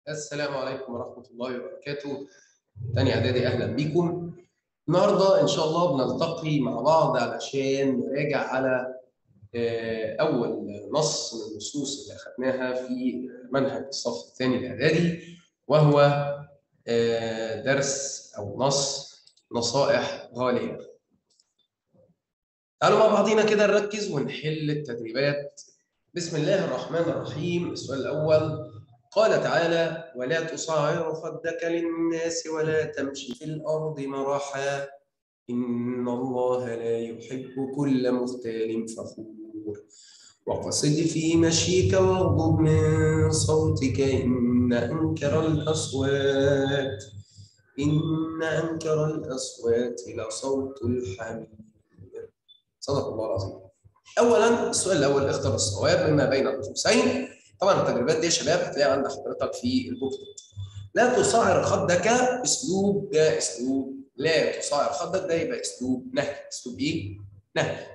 السلام عليكم ورحمة الله وبركاته تاني إعدادي أهلا بيكم النهاردة إن شاء الله بنلتقي مع بعض علشان نراجع على آه، أول نص من النصوص اللي أخذناها في منهج الصف الثاني الإعدادي وهو آه، درس أو نص نصائح غالية تعالوا مع بعضينا كده نركز ونحل التدريبات بسم الله الرحمن الرحيم السؤال الأول قال تعالى ولا تصعر خدك للناس ولا تمشي في الأرض مرحا إن الله لا يحب كل مختال فخور وقصد في مشيك واغضب من صوتك إن أنكر الأصوات إن أنكر الأصوات لصوت الحمير صدق الله العظيم أولا السؤال الأول اختر الصواب مما بين القوسين طبعا التدريبات دي يا شباب هتلاقيها عند حضرتك في البوكلت لا تصعر خدك اسلوب ده اسلوب لا تصعر خدك ده يبقى اسلوب نهي اسلوب ايه؟ نهي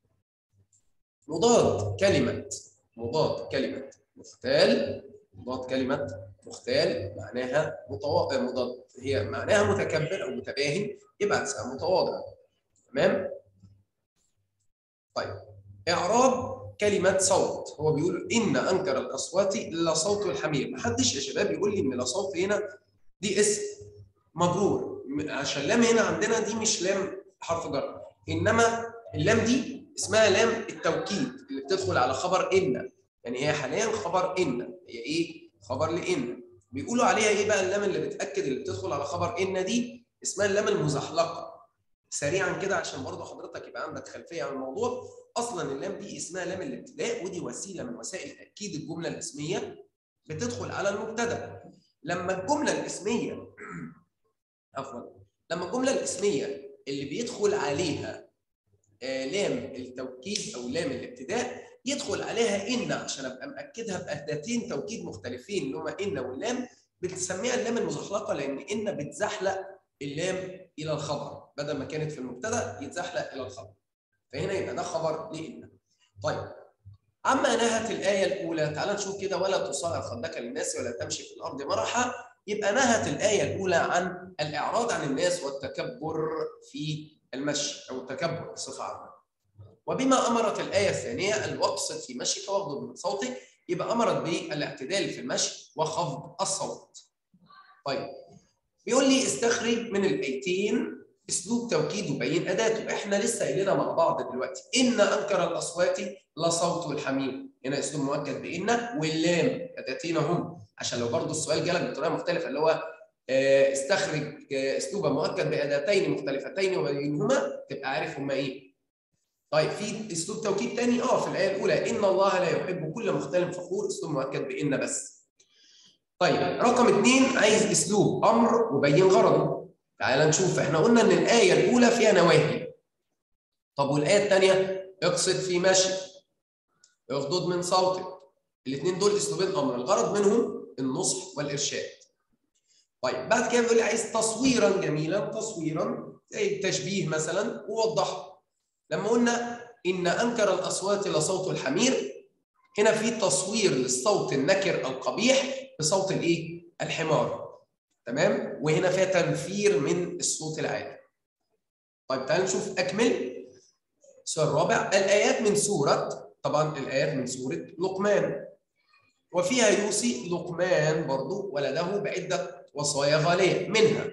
مضاد كلمة مضاد كلمة مختال مضاد كلمة مختال معناها متواضع مضاد هي معناها متكبر او متباهن يبقى عكسها متواضع تمام؟ طيب اعراب كلمة صوت هو بيقول إن أنكر الأصوات لصوت الحمير محدش يا شباب يقول لي إن لصوت هنا دي اسم مجرور عشان لام هنا عندنا دي مش لام حرف جر إنما اللام دي اسمها لام التوكيد اللي بتدخل على خبر إن يعني هي حاليا خبر إن هي إيه؟ خبر لإن بيقولوا عليها إيه بقى اللام اللي بتأكد اللي بتدخل على خبر إن دي اسمها اللام المزحلقة سريعا كده عشان برضه حضرتك يبقى عندك خلفيه عن الموضوع اصلا اللام دي اسمها لام الابتداء ودي وسيله من وسائل تاكيد الجمله الاسميه بتدخل على المبتدا لما الجمله الاسميه عفوا لما الجمله الاسميه اللي بيدخل عليها آه لام التوكيد او لام الابتداء يدخل عليها ان عشان ابقى ماكدها باداتين توكيد مختلفين اللي هما ان واللام بتسميها اللام المزحلقه لان ان بتزحلق اللام الى الخبر بدل ما كانت في المبتدا يتزحلق الى الخبر فهنا يبقى ده خبر لان طيب عما نهت الايه الاولى تعال نشوف كده ولا تصعر خدك للناس ولا تمشي في الارض مرحا يبقى نهت الايه الاولى عن الاعراض عن الناس والتكبر في المشي او التكبر بصفه عامه وبما امرت الايه الثانيه الوقصد في مشيك واغضب من صوتك يبقى امرت بالاعتدال في المشي وخفض الصوت طيب بيقول لي استخرج من الايتين اسلوب توكيد وبين اداته احنا لسه قايلينها مع بعض دلوقتي ان انكر الاصوات لصوت الحميم هنا اسلوب مؤكد بان واللام اداتين هم عشان لو برضه السؤال جالك بطريقه مختلفه اللي هو استخرج اسلوبا مؤكد باداتين مختلفتين وبينهما تبقى عارف هما ايه طيب في اسلوب توكيد تاني اه في الايه الاولى ان الله لا يحب كل مختال فخور اسلوب مؤكد بان بس طيب رقم اثنين عايز اسلوب امر وبين غرضه تعال نشوف احنا قلنا ان الايه الاولى فيها نواهي طب والايه الثانيه اقصد في مشي اغضض من صوتك الاثنين دول اسلوبين امر الغرض منهم النصح والارشاد طيب بعد كده بيقول لي عايز تصويرا جميلا تصويرا زي التشبيه مثلا ووضحه لما قلنا ان انكر الاصوات لصوت الحمير هنا في تصوير للصوت النكر القبيح بصوت الايه الحمار تمام وهنا فيها تنفير من الصوت العالي طيب تعالوا نشوف اكمل السؤال الرابع الايات من سوره طبعا الايات من سوره لقمان وفيها يوصي لقمان برضو ولده بعده وصايا غاليه منها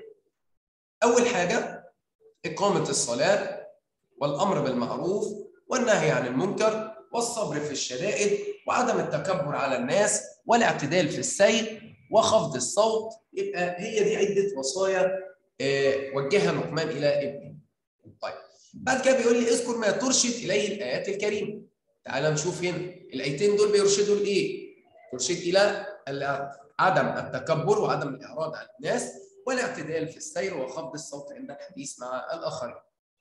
اول حاجه اقامه الصلاه والامر بالمعروف والنهي عن المنكر والصبر في الشدائد وعدم التكبر على الناس والاعتدال في السير وخفض الصوت يبقى هي دي عده وصايا آه وجهها لقمان الى ابنه. طيب بعد كده بيقول لي اذكر ما ترشد اليه الايات الكريمه. تعال نشوف هنا الايتين دول بيرشدوا لايه؟ ترشد الى عدم التكبر وعدم الاعراض عن الناس والاعتدال في السير وخفض الصوت عند الحديث مع الاخرين.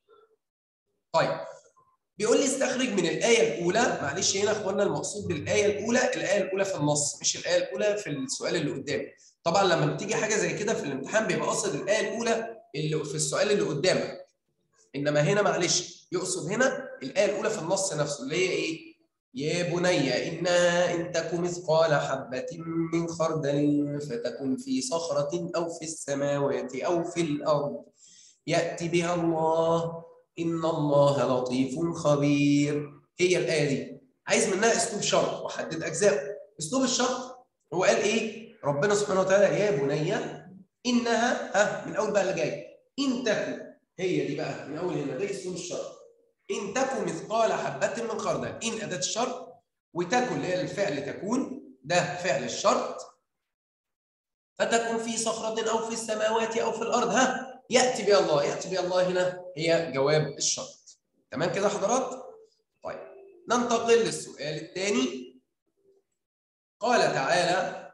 طيب بيقول لي استخرج من الآية الأولى معلش هنا اخوانا المقصود بالآية الأولى الآية الأولى في النص مش الآية الأولى في السؤال اللي قدامك طبعا لما بتيجي حاجة زي كده في الامتحان بيبقى قصد الآية الأولى اللي في السؤال اللي قدامك إنما هنا معلش يقصد هنا الآية الأولى في النص نفسه اللي هي إيه؟ يا بني إنها إن تك مثقال حبة من خردل فتكن في صخرة أو في السماوات أو في الأرض يأتي بها الله إن الله لطيف خبير هي الآية دي عايز منها أسلوب شرط وحدد أجزاء أسلوب الشرط هو قال إيه؟ ربنا سبحانه وتعالى يا بني إنها ها من أول بقى اللي جاي إن تكن هي دي بقى من أول هنا ده أسلوب الشرط إن تكن مثقال حبة من خردل إن أداة الشرط وتكن اللي هي الفعل تكون ده فعل الشرط فتكن في صخرة أو في السماوات أو في الأرض ها يأتي بها الله يأتي بها الله هنا هي جواب الشرط تمام كده حضرات طيب ننتقل للسؤال الثاني قال تعالى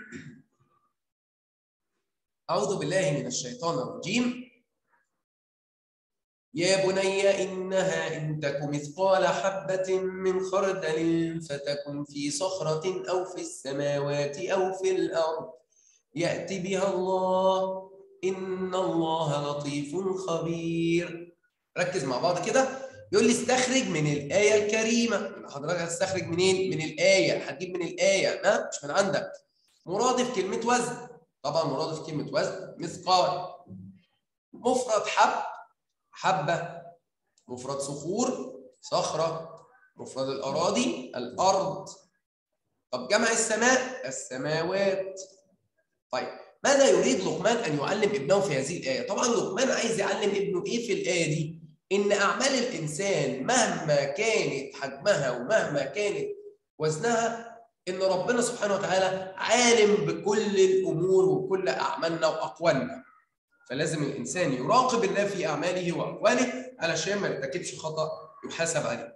أعوذ بالله من الشيطان الرجيم يا بني إنها إن تك مثقال حبة من خردل فتكن في صخرة أو في السماوات أو في الأرض يأتي بها الله إن الله لطيف خبير ركز مع بعض كده يقول لي استخرج من الآية الكريمة حضرتك هتستخرج منين؟ من الآية هتجيب من الآية ها مش من عندك مرادف كلمة وزن طبعا مرادف كلمة وزن مثقال مفرد حب حبة مفرد صخور صخرة مفرد الأراضي الأرض طب جمع السماء السماوات طيب ماذا يريد لقمان أن يعلم ابنه في هذه الآية؟ طبعا لقمان عايز يعلم ابنه إيه في الآية دي؟ إن أعمال الإنسان مهما كانت حجمها ومهما كانت وزنها إن ربنا سبحانه وتعالى عالم بكل الأمور وكل أعمالنا وأقوالنا فلازم الإنسان يراقب الله في أعماله وأقواله علشان ما يرتكبش خطأ يحاسب عليه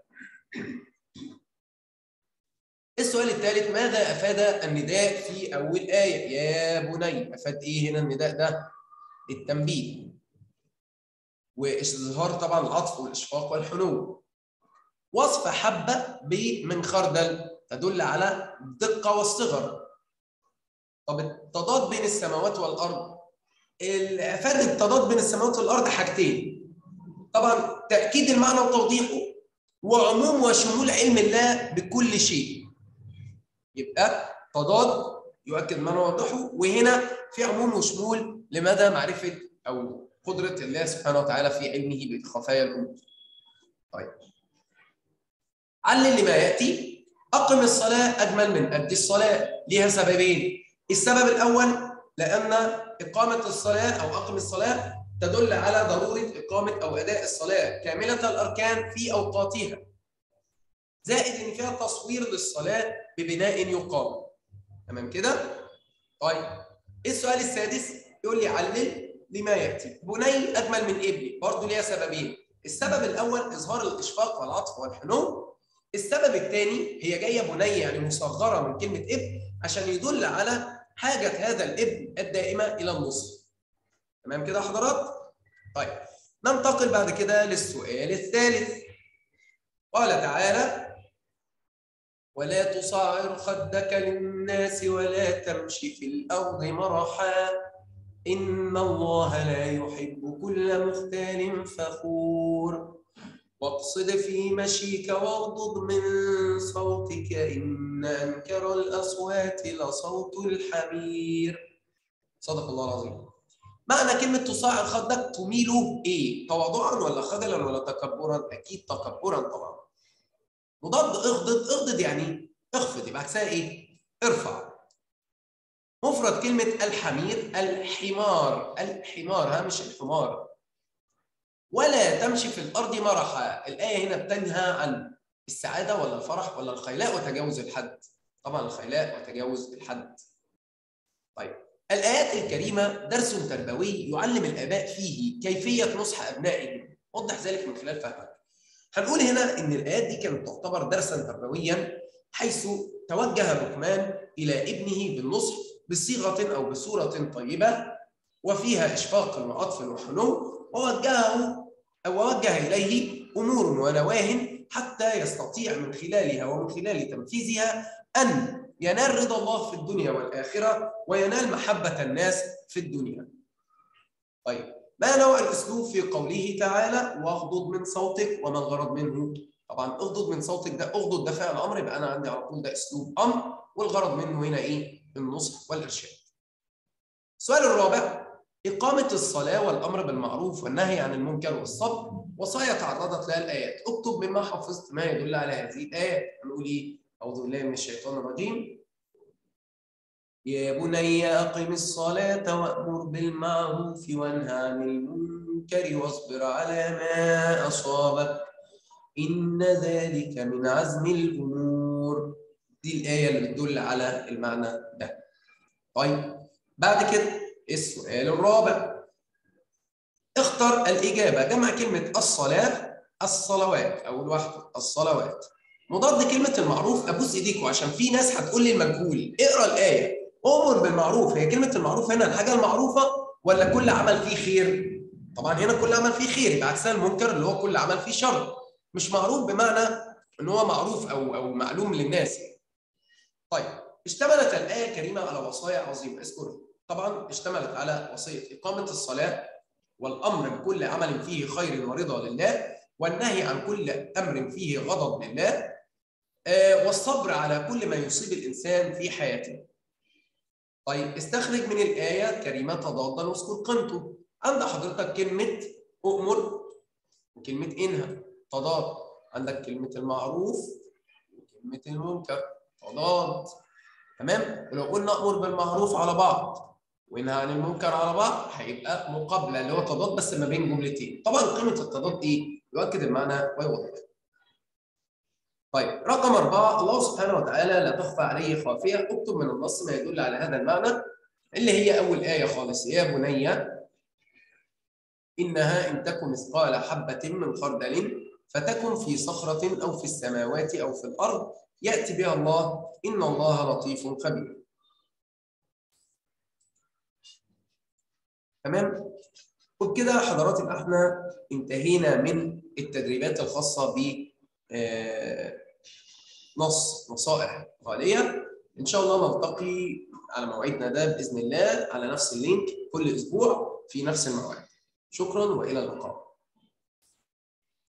السؤال الثالث ماذا أفاد النداء في أول آية؟ يا بني أفاد إيه هنا النداء ده؟ التنبيه وإظهار طبعا العطف والإشفاق والحنو وصف حبة من خردل تدل على الدقة والصغر طب التضاد بين السماوات والأرض أفاد التضاد بين السماوات والأرض حاجتين طبعا تأكيد المعنى وتوضيحه وعموم وشمول علم الله بكل شيء يبقى تضاد يؤكد ما نوضحه وهنا في عموم وشمول لمدى معرفه او قدره الله سبحانه وتعالى في علمه بخفايا الامور. طيب. علل لما ياتي اقم الصلاه اجمل من ادي الصلاه ليها سببين. السبب الاول لان اقامه الصلاه او اقم الصلاه تدل على ضروره اقامه او اداء الصلاه كامله الاركان في اوقاتها. زائد ان فيها تصوير للصلاه ببناء يقام تمام كده طيب السؤال السادس يقول لي علل لما ياتي بني اجمل من ابني برضه ليها سببين السبب الاول اظهار الاشفاق والعطف والحنو السبب الثاني هي جايه بني يعني مصغره من كلمه ابن عشان يدل على حاجه هذا الابن الدائمه الى النصف تمام كده يا حضرات طيب ننتقل بعد كده للسؤال الثالث قال تعالى ولا تصعر خدك للناس ولا تمشي في الأرض مرحا إن الله لا يحب كل مختال فخور واقصد في مشيك واغضض من صوتك إن أنكر الأصوات لصوت الحمير صدق الله العظيم معنى كلمة تصاعر خدك تميله إيه؟ تواضعا ولا خجلا ولا تكبرا؟ أكيد تكبرا طبعا مضاد اغضض اغضض يعني اخفض يبقى عكسها ايه؟ ارفع مفرد كلمة الحمير الحمار الحمار ها مش الحمار ولا تمشي في الأرض مرحا الآية هنا بتنهى عن السعادة ولا الفرح ولا الخيلاء وتجاوز الحد طبعا الخيلاء وتجاوز الحد طيب الآيات الكريمة درس تربوي يعلم الآباء فيه كيفية نصح أبنائهم وضح ذلك من خلال فهمك هنقول هنا ان الايات دي كانت تعتبر درسا تربويا حيث توجه لقمان الى ابنه بالنصح بصيغه او بصوره طيبه وفيها اشفاق وعطف وحنو ووجهه او وجه اليه امور ونواه حتى يستطيع من خلالها ومن خلال تنفيذها ان ينال رضا الله في الدنيا والاخره وينال محبه الناس في الدنيا. طيب ما نوع الاسلوب في قوله تعالى واغضض من صوتك وما الغرض منه طبعا اغضض من صوتك ده اغضض ده فعل امر يبقى انا عندي على طول ده اسلوب امر والغرض منه هنا ايه النصح والارشاد السؤال الرابع إقامة الصلاة والأمر بالمعروف والنهي عن المنكر والصبر وصايا تعرضت لها الآيات اكتب مما حفظت ما يدل على هذه الآيات نقول إيه أعوذ بالله من الشيطان الرجيم يا بني أقم الصلاة وأمر بالمعروف وانهى عن المنكر واصبر على ما أصابك إن ذلك من عزم الأمور دي الآية اللي بتدل على المعنى ده طيب بعد كده السؤال الرابع اختر الإجابة جمع كلمة الصلاة الصلوات أول واحدة الصلوات مضاد كلمة المعروف أبوس إيديكم عشان في ناس هتقول لي المجهول اقرا الآية أمر بالمعروف هي كلمة المعروف هنا الحاجة المعروفة ولا كل عمل فيه خير؟ طبعا هنا كل عمل فيه خير يبقى عكسها المنكر اللي هو كل عمل فيه شر مش معروف بمعنى ان هو معروف او او معلوم للناس طيب اشتملت الآية الكريمة على وصايا عظيمة اذكر طبعا اشتملت على وصية إقامة الصلاة والأمر بكل عمل فيه خير ورضا لله والنهي عن كل أمر فيه غضب لله آه والصبر على كل ما يصيب الإنسان في حياته طيب استخرج من الآية الكريمة تضادا واذكر قيمته عند حضرتك كلمة أؤمر وكلمة إنهى تضاد عندك كلمة المعروف وكلمة المنكر تضاد تمام ولو قلنا أمر بالمعروف على بعض وإنهى عن المنكر على بعض هيبقى مقابلة اللي هو تضاد بس ما بين جملتين طبعا قيمة التضاد إيه؟ يؤكد المعنى ويوضح طيب رقم أربعة الله سبحانه وتعالى لا تخفى عليه خافية اكتب من النص ما يدل على هذا المعنى اللي هي أول آية خالص يا بني إنها إن تكن مثقال حبة من خردل فتكن في صخرة أو في السماوات أو في الأرض يأتي بها الله إن الله لطيف خبير تمام وبكده حضرات يبقى احنا انتهينا من التدريبات الخاصة ب نص نصائح غالية إن شاء الله نلتقي على موعدنا ده بإذن الله على نفس اللينك كل أسبوع في نفس الموعد شكرا وإلى اللقاء